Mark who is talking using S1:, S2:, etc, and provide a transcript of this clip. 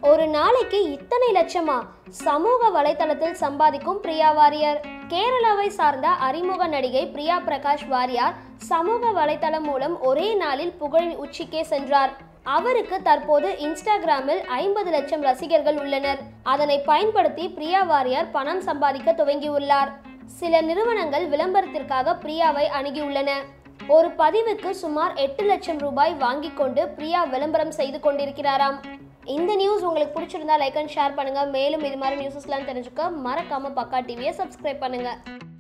S1: ஒரு நாளைக்கு இத்தனை லட்சமா சமூக வலைதளத்தில் சம்பாதிக்கும் பிரியா வாரியர் கேரளாவை சார்ந்த அறிமுக நடிகை பிரியா பிரகாஷ் வாரியார் சமூக வலைதளம் மூலம் ஒரே நாளில் புகழ் உச்சிக்கே சென்றார் அவருக்கு தற்போது இன்ஸ்டாகிராமில் ஐம்பது லட்சம் ரசிகர்கள் உள்ளனர் அதனை பயன்படுத்தி பிரியா வாரியார் பணம் சம்பாதிக்க துவங்கியுள்ளார் சில நிறுவனங்கள் விளம்பரத்திற்காக பிரியாவை அணுகியுள்ளன ஒரு பதிவுக்கு சுமார் எட்டு லட்சம் ரூபாய் வாங்கிக் கொண்டு பிரியா விளம்பரம் செய்து கொண்டிருக்கிறாராம் இந்த நியூஸ் உங்களுக்கு பிடிச்சிருந்தா லைக் அண்ட் ஷேர் பண்ணுங்க மேலும் இது மாதிரி நியூஸஸ்லாம் தெரிஞ்சுக்க மறக்காம பக்கா டிவியை சப்ஸ்கிரைப் பண்ணுங்க